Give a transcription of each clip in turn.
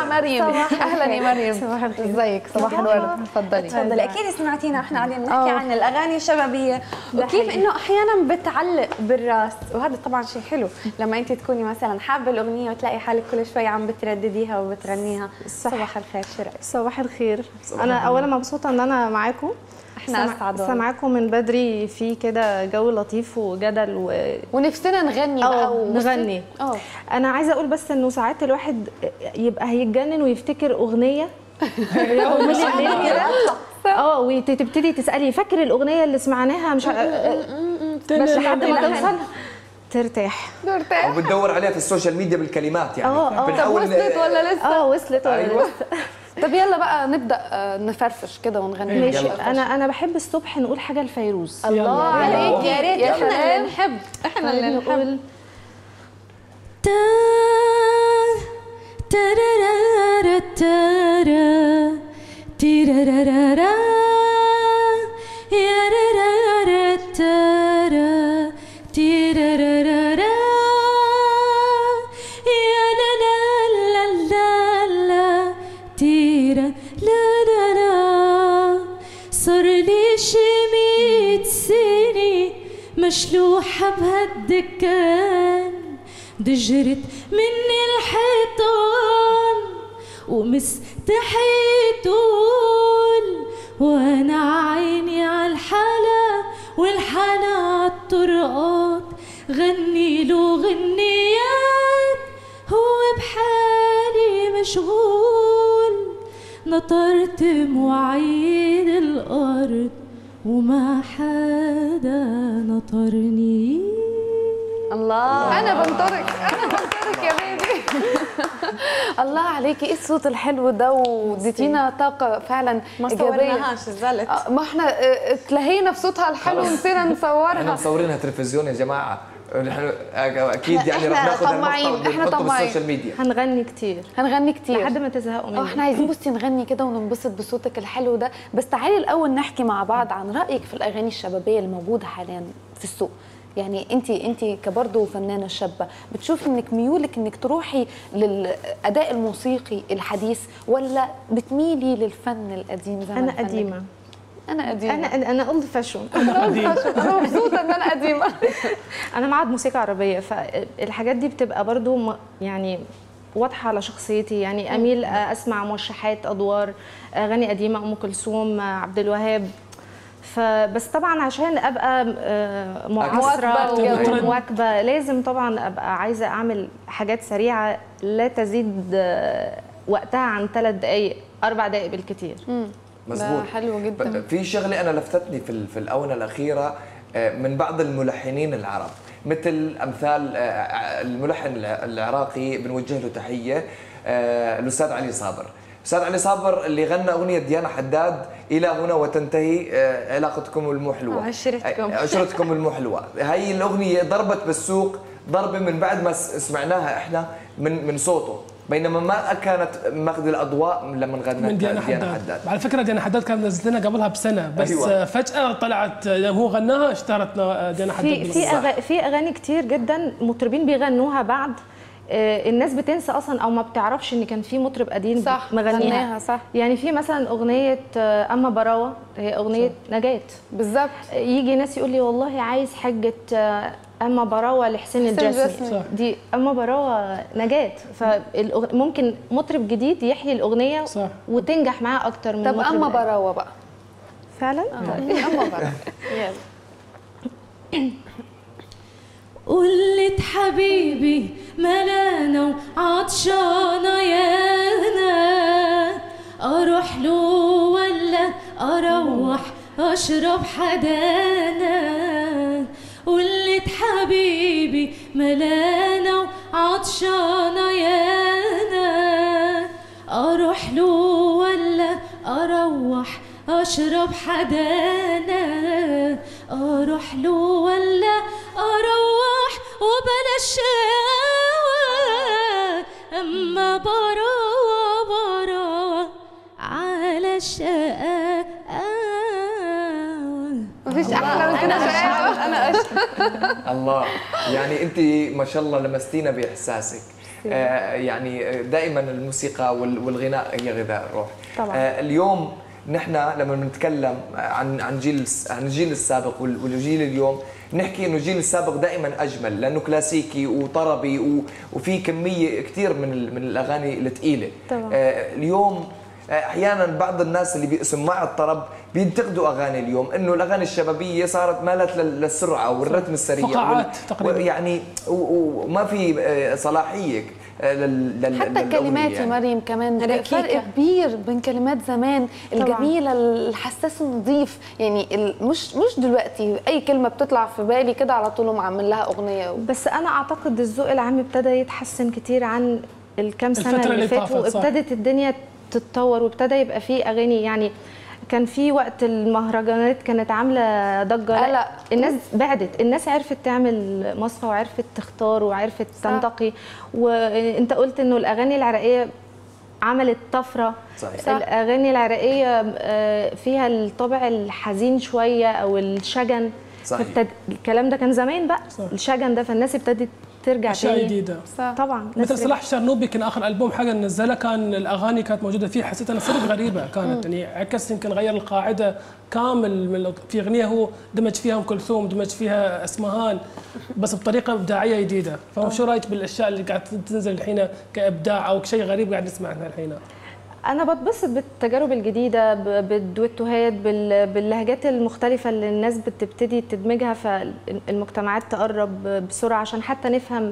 مع مريم اهلا يا مريم صباح الخير. ازيك صباح الورد تفضلي تفضلي اكيد سمعتينا احنا قاعدين نحكي آه. عن الاغاني الشبابيه ده وكيف حقيقي. انه احيانا بتعلق بالراس وهذا طبعا شيء حلو لما انت تكوني مثلا حابه الاغنيه وتلاقي حالك كل شوي عم بتردديها وبتغنيها صح. صباح الخير شو رايك صباح الخير صباح انا النور. اولا مبسوطه ان انا معاكم احنا سمع- اسعد والله. سامعاكم من بدري في كده جو لطيف وجدل و ونفسنا نغني بقى اه و- نغني اه انا عايزه اقول بس انه ساعات الواحد يبقى هيتجنن ويفتكر اغنيه يوم من الليل كده اه وتبتدي تسالي فاكر الاغنيه اللي سمعناها مش بس لحد ما توصل ترتاح نرتاح او بتدور عليها في السوشيال ميديا بالكلمات يعني اه، اه. من طب أول- وصلت ولا لسه اه وصلت ولا أيوة. لسه؟ طب يلا بقى نبدا آه، نفرفش كده ونغني ماشي يلا. انا انا بحب الصبح نقول حاجه لفيروز الله عليك يا ريت يا احنا اللي سلام نحب احنا اللي نحب نقول صار لي شي ميت سنة مشلوحة بهالدكان دجرت مني الحيطان ومستحي تقول وانا عيني عالحلا والحلا عالطرقات غني له غنيات هو بحالي مشغول نطرت مواعيد الأرض وما حدا نطرني الله انا بنطرك انا بنطرك يا بيبي الله عليكي ايه الصوت الحلو ده واديتينا طاقه فعلا ما إيجابية. صورناهاش نزلت آه، ما احنا آه، اتلهينا في صوتها الحلو خلاص. ونسينا احنا نصورها مصورينها تلفزيون يا جماعه نحن اكيد إحنا- يعني رح إحنا ناخذ طماعين، هالمقطع إحنا ونحطه طماعين. بالسوشيال ميديا هنغني كتير هنغني كتير لحد ما تزهقوا اه مني احنا عايزين بصي نغني كده وننبسط بصوتك الحلو ده بس تعالي الاول نحكي مع بعض عن رايك في الاغاني الشبابيه الموجوده حاليا في السوق يعني انت انت كبرضه فنانه شابه بتشوفي انك ميولك انك تروحي للاداء الموسيقي الحديث ولا بتميلي للفن القديم زي ما انا الفن- قديمه انا قديمه انا انا اولد فاشون انا انا مبسوطه ان انا قديمه انا معهد موسيقى عربيه فالحاجات دي بتبقى برضو م- يعني واضحه على شخصيتي يعني اميل اسمع موشحات ادوار اغاني قديمه ام كلثوم عبد الوهاب فبس طبعا عشان ابقى آه، معاصره مواكبة ومواكبه لازم طبعا ابقى عايزه اعمل حاجات سريعه لا تزيد آه، وقتها عن ثلاث دقائق اربع دقائق بالكثير مزبوط ده حلو جدا. في شغله انا لفتتني في ال- في الاونه الاخيره آه، من بعض الملحنين العرب مثل امثال آه، الملحن الع- العراقي بنوجه له تحيه آه، الاستاذ علي صابر استاذ علي صابر اللي غنى اغنيه ديانا حداد الى هنا وتنتهي آه، علاقتكم المحلوه عشرتكم. آه، عشرتكم المحلوه هاي الاغنيه ضربت بالسوق ضربه من بعد ما س- سمعناها احنا من من صوته بينما ما كانت ماخذ الاضواء لما غنت من ديانا حداد على فكره ديانا حداد كانت نزلت لنا قبلها بسنه بس أيوة. أيوة. فجاه طلعت لما هو غناها اشتهرت ديانا حداد في في بالصح. أغا في اغاني كتير جدا مطربين بيغنوها بعد آه، الناس بتنسى اصلا او ما بتعرفش ان كان في مطرب قديم صح، مغنيها غناها، صح. يعني في مثلا اغنيه آه، اما براوه هي اغنيه نجاه بالظبط يجي ناس يقول لي والله عايز حجه آه، اما براوه لحسين حسين الجسمي الجسمي. صح. دي اما براوه نجاه فممكن مطرب جديد يحيي الاغنيه صح. وتنجح معاه اكتر من طب مطرب اما قديم. براوه بقى فعلا اما براوه يلا قلت حبيبي ملانة وعطشانة يانا أروح له ولا أروح أشرب حدانا قلت حبيبي ملانة وعطشانة يانا أروح له ولا أروح أشرب حدانا أروح له ولا أروح وبلا شقاوة أما براوة براوة على الشقاوة مفيش احلى من كده شقاوة. انا أشهد. الله يعني انت ما شاء الله لمستينا باحساسك آه، يعني دائما الموسيقى وال- والغناء هي غذاء الروح طبعاً. آه، اليوم نحن لما بنتكلم عن عن جيل الس- عن الجيل السابق وال- والجيل اليوم نحكي انه الجيل السابق دائما اجمل لانه كلاسيكي وطربي و- وفي كميه كثير من ال- من الاغاني الثقيله طبعاً. آه، اليوم آه، احيانا بعض الناس اللي بيقسم مع الطرب بينتقدوا اغاني اليوم انه الاغاني الشبابيه صارت مالت لل- للسرعه والرتم السريع فقاعات وال- تقريباً. يعني و- و- وما في آه، صلاحيه آه، لل- لل- حتى للأغنية الكلمات يا يعني. مريم كمان ركيكة. فرق كبير بين كلمات زمان طبعاً. الجميله الحساس النظيف يعني ال- مش مش دلوقتي اي كلمه بتطلع في بالي كده على طول معمل لها اغنيه بس انا اعتقد الذوق العام ابتدى يتحسن كتير عن الكام سنه الفترة اللي اللي فاتوا طافت، صح. وابتدت الدنيا تتطور وابتدى يبقى فيه اغاني يعني كان في وقت المهرجانات كانت عامله ضجه لا قلق. الناس بعدت الناس عرفت تعمل مصفى وعرفت تختار وعرفت تنتقي وانت قلت انه الاغاني العراقيه عملت طفره صحيح. صح. الاغاني العراقيه آه، فيها الطابع الحزين شويه او الشجن صحيح. فابتد... الكلام ده كان زمان بقى صح. الشجن ده فالناس ابتدت ترجع اشياء تاني جديده طبعا مثل ناس صلاح الشرنوبي كان اخر البوم حاجه نزله كان الاغاني كانت موجوده فيه حسيت انا صرت غريبه كانت يعني عكس يمكن غير القاعده كامل من في اغنيه هو دمج فيها ام كلثوم دمج فيها اسمهان بس بطريقه ابداعيه جديده فشو رايك بالاشياء اللي قاعد تنزل الحين كابداع او شيء غريب قاعد نسمع عنها الحين انا بتبسط بالتجارب الجديده ب- بالدويتوهات بال- باللهجات المختلفه اللي الناس بتبتدي تدمجها فالمجتمعات تقرب بسرعه عشان حتى نفهم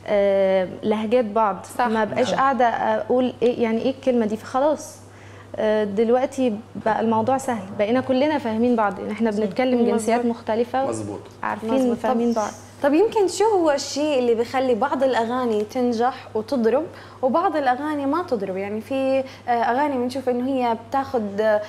آه، لهجات بعض صح. ما بقاش قاعده اقول ايه يعني ايه الكلمه دي فخلاص آه، دلوقتي بقى الموضوع سهل بقينا كلنا فاهمين بعض إن احنا بنتكلم جنسيات مختلفه مظبوط عارفين مظبوط. فاهمين طب- بعض طب يمكن شو هو الشيء اللي بيخلي بعض الاغاني تنجح وتضرب وبعض الاغاني ما تضرب يعني في آه، اغاني بنشوف انه هي بتاخذ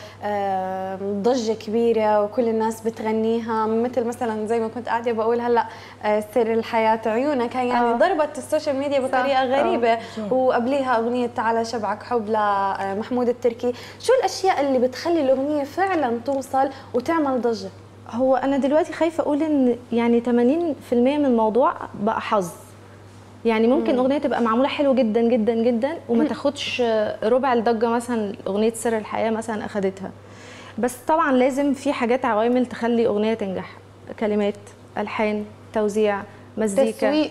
آه، ضجه كبيره وكل الناس بتغنيها مثل مثلا زي ما كنت قاعده بقول هلا آه، سر الحياه عيونك هي يعني آه. ضربت السوشيال ميديا بطريقه آه. غريبه وقبليها اغنيه تعالى شبعك حب لمحمود التركي شو الاشياء اللي بتخلي الاغنيه فعلا توصل وتعمل ضجه هو انا دلوقتي خايفه اقول ان يعني 80% من الموضوع بقى حظ يعني ممكن اغنيه تبقى معموله حلو جدا جدا جدا وما تاخدش ربع الضجه مثلا اغنيه سر الحياه مثلا اخدتها بس طبعا لازم في حاجات عوامل تخلي اغنيه تنجح كلمات الحان توزيع مزيكا تسويق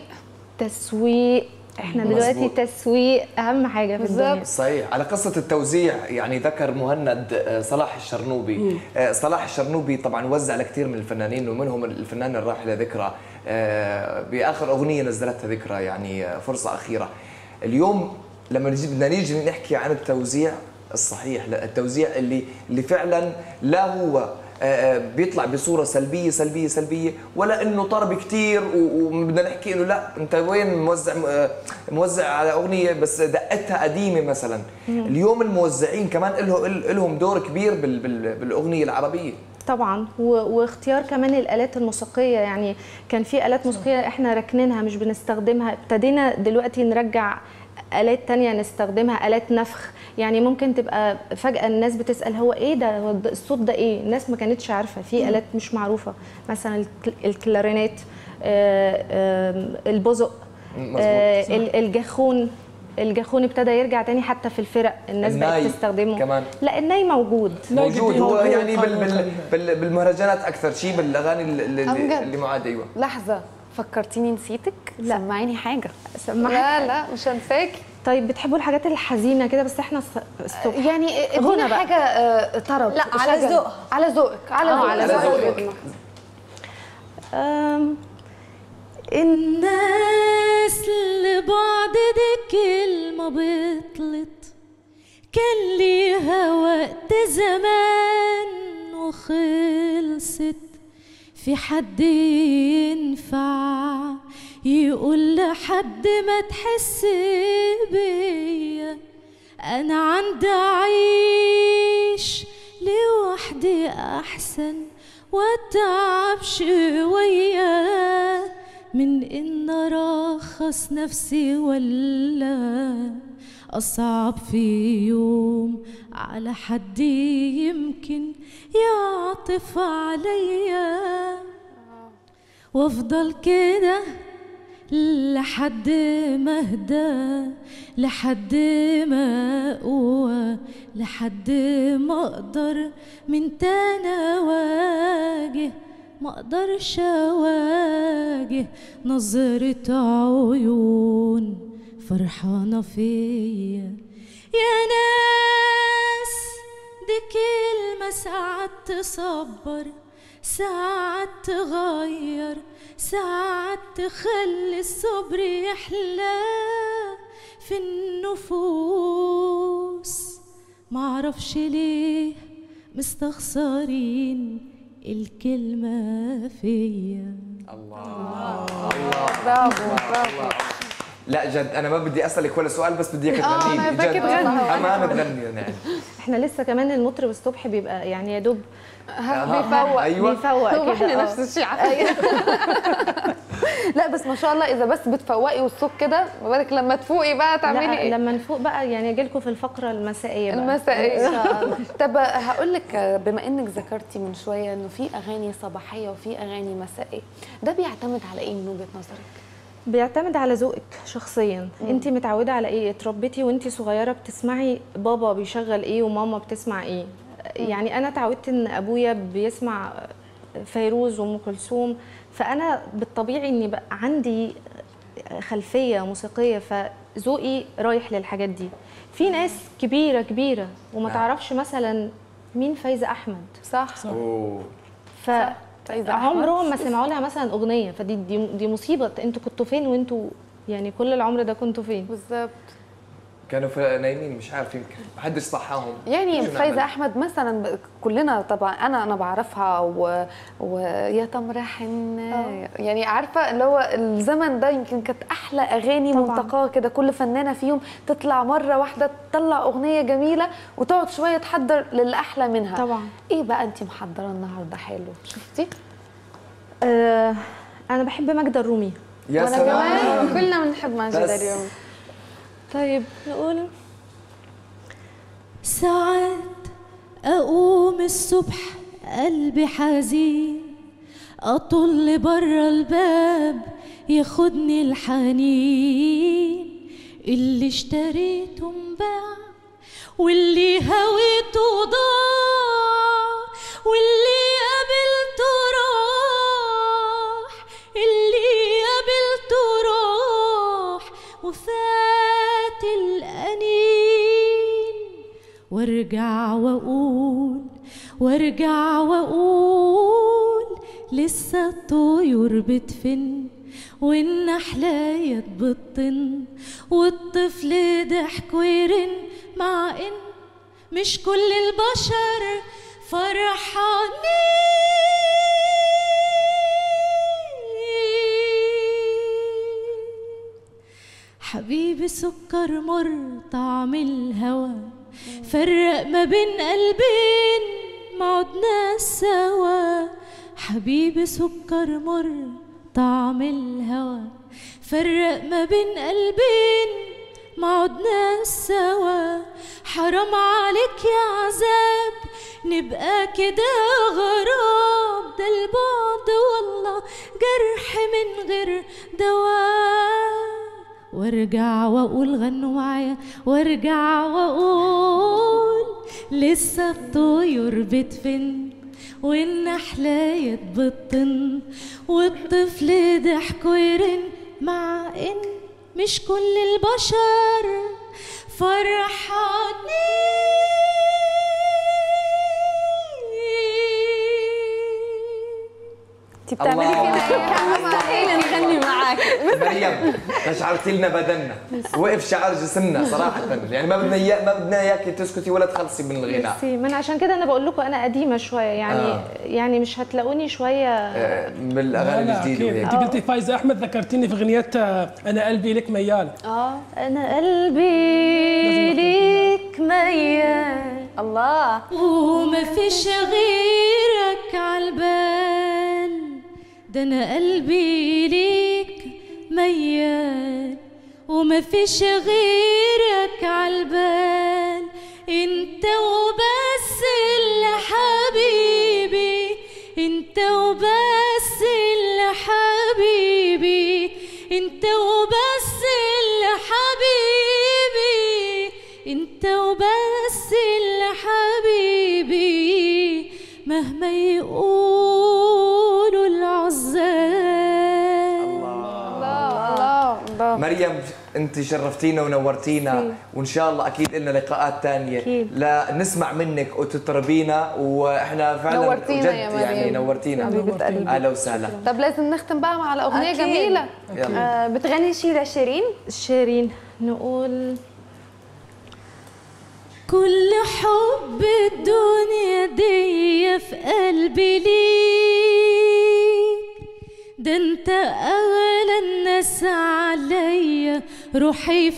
تسويق احنا مظبوط. دلوقتي تسويق اهم حاجه في الدنيا بالظبط. صحيح على قصة التوزيع يعني ذكر مهند آه، صلاح الشرنوبي آه، صلاح الشرنوبي طبعا وزع لكثير من الفنانين ومنهم الفنانة الراحلة ذكرى آه، بآخر أغنية نزلتها ذكرى يعني آه، فرصة أخيرة اليوم لما نجي بدنا نيجي نحكي عن التوزيع الصحيح لا، التوزيع اللي اللي فعلا لا هو آه، آه، بيطلع بصوره سلبيه سلبيه سلبيه ولا انه طرب كثير وبدنا نحكي انه لا انت وين موزع آه، موزع على اغنيه بس دقتها قديمه مثلا اليوم الموزعين كمان له لهم دور كبير بال- بال- بالاغنيه العربيه طبعا و- واختيار كمان الالات الموسيقيه يعني كان في الات موسيقيه احنا راكنينها مش بنستخدمها ابتدينا دلوقتي نرجع الات تانية نستخدمها الات نفخ يعني ممكن تبقى فجاه الناس بتسال هو ايه ده هو ده- الصوت ده ايه الناس ما كانتش عارفه في الات مش معروفه مثلا الك- الكلارينات آه، آم، البزق مظبوط. آه، ال- الجاخون الجاخون ابتدى يرجع تاني حتى في الفرق الناس بقت الناي تستخدمه كمان. لا الناي موجود لا، موجود قديم هو موجود، يعني بال قادم بال وقريب. بال بالمهرجانات اكثر شيء بالاغاني اللي, اللي, أمجد. اللي معاد ايوه لحظه فكرتيني نسيتك لا. سمعيني حاجه سمعك لا لا مش هنساكي طيب بتحبوا الحاجات الحزينه كده بس احنا الص- الصبح يعني غنى ادينا بقى. حاجه آه، طرب لا، على شجن. ذوقها. على ذوقك على آه، ذوقك على على ذوقك. ذوقك أم، الناس لبعض دي كلمة بطلت كان ليها وقت زمان وخلصت في حد ينفع يقول لحد ما تحس بيا انا عندي اعيش لوحدي احسن واتعب شويه من ان ارخص نفسي ولا اصعب في يوم على حد يمكن يعطف عليا وافضل كده لحد ما اهدى لحد ما اقوى لحد ما اقدر من تاني اواجه ما اقدرش اواجه نظرة عيون فرحانة فيا يا ناس دي كلمة ساعات تصبر ساعات تغير ساعات تخلي الصبر يحلى في النفوس معرفش ليه مستخسرين الكلمة فيا الله برافو برافو لا جد انا ما بدي اسالك ولا سؤال بس بدي اياك آه، تغني أنا لي بدك جد تغني. امانه تغني يعني احنا لسه كمان المطرب الصبح بيبقى يعني يا دوب بيفوق ايوه بيفوق هو كده احنا آه. نفس الشيء على فكرة. لا بس ما شاء الله اذا بس بتفوقي والصوت كده ما بالك لما تفوقي بقى تعملي لا ايه لما نفوق بقى يعني اجي لكم في الفقره المسائيه بقى المسائية ان شاء الله طب هقول لك بما انك ذكرتي من شويه انه في اغاني صباحيه وفي اغاني مسائيه ده بيعتمد على ايه من وجهه نظرك بيعتمد على ذوقك شخصيا انت متعوده على ايه اتربيتي وانت صغيره بتسمعي بابا بيشغل ايه وماما بتسمع ايه يعني انا اتعودت ان ابويا بيسمع فيروز وام كلثوم فانا بالطبيعي اني بقى عندي خلفيه موسيقيه فذوقي رايح للحاجات دي في ناس كبيره كبيره وما نعم. تعرفش مثلا مين فايزه احمد صح اوه ف فايزة أحمد. عمرهم ما سمعوا لها مثلا اغنيه فدي دي, دي مصيبه انتوا كنتوا فين وانتوا يعني كل العمر ده كنتوا فين بالظبط كانوا في نايمين مش عارف يمكن محدش صحاهم يعني شو فايزه نعمل؟ احمد مثلا ب- كلنا طبعا انا انا بعرفها و... ويا تمر حنة يعني عارفه اللي هو الزمن ده يمكن كانت احلى اغاني طبعاً. منتقاه كده كل فنانه فيهم تطلع مره واحده تطلع اغنيه جميله وتقعد شويه تحضر للي احلى منها طبعا. ايه بقى انت محضره النهارده حلو شفتي آه انا بحب ماجدة الرومي يا وأنا سلام كمان كلنا بنحب ماجد بس. اليوم طيب نقول ساعات أقوم الصبح قلبي حزين أطل برا الباب ياخدني الحنين اللي اشتريته انباع واللي هويته ضاع واللي قابلته راح اللي قابلته راح وفات الأنين وارجع واقول وارجع واقول لسه الطيور بتفن والنحلاية بتطن والطفل ضحك ويرن مع ان مش كل البشر فرحانين حبيبي سكر مر طعم الهوى فرق ما بين قلبين ما عدنا سوا حبيبي سكر مر طعم الهوى فرق ما بين قلبين ما عدنا سوا حرام عليك يا عذاب نبقى كده غراب ده البعد والله جرح من غير دواء وارجع واقول غنوا معايا وارجع واقول لسه الطيور بتفن والنحلاية بتطن والطفل ضحك ويرن مع ان مش كل البشر فرحانين انت بتعملي الله. كده ايه كان مستحيل نغني معاك مريم قشعرت لنا بدنا وقف شعر جسمنا صراحه يعني ما بدنا إياه- ما بدنا اياك تسكتي ولا تخلصي من الغناء ميرسي ما انا عشان كده انا بقول لكم انا قديمه شويه يعني آه. آه. يعني مش هتلاقوني شويه آه، لا بالاغاني لا الجديده اكيد وهيك انت قلتي فايزه احمد ذكرتيني في اغنيتها انا قلبي لك ميال اه انا قلبي ليك ميال الله وما فيش غيرك عالبال ده انا قلبي ليك ميال وما فيش غيرك عالبال انت وبس اللي حبيبي انت وبس اللي حبيبي انت مهما يقولوا العزال الله الله مريم انت شرفتينا ونورتينا وان شاء الله اكيد لنا لقاءات ثانيه أكيد. لا نسمع منك وتطربينا واحنا فعلا نورتينا جد يا مريم. يعني نورتينا حبيبة قلبي. اهلا وسهلا طب لازم نختم بقى على اغنيه أكيد. جميله آه بتغني شي لشيرين شيرين نقول كل حب الدنيا دي في قلبي ليك ده انت اغلى الناس عليا روحي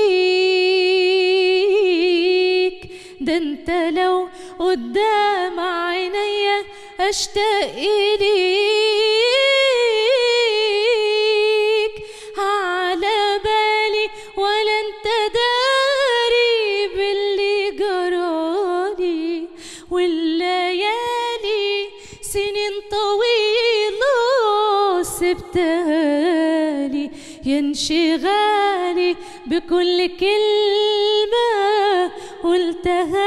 فيك ده انت لو قدام عينيا اشتاق اليك على بالي ولا انت داري باللي جرالي والليالي سنين طويلة سبتها لي يا انشغالي بكل كلمة قلتها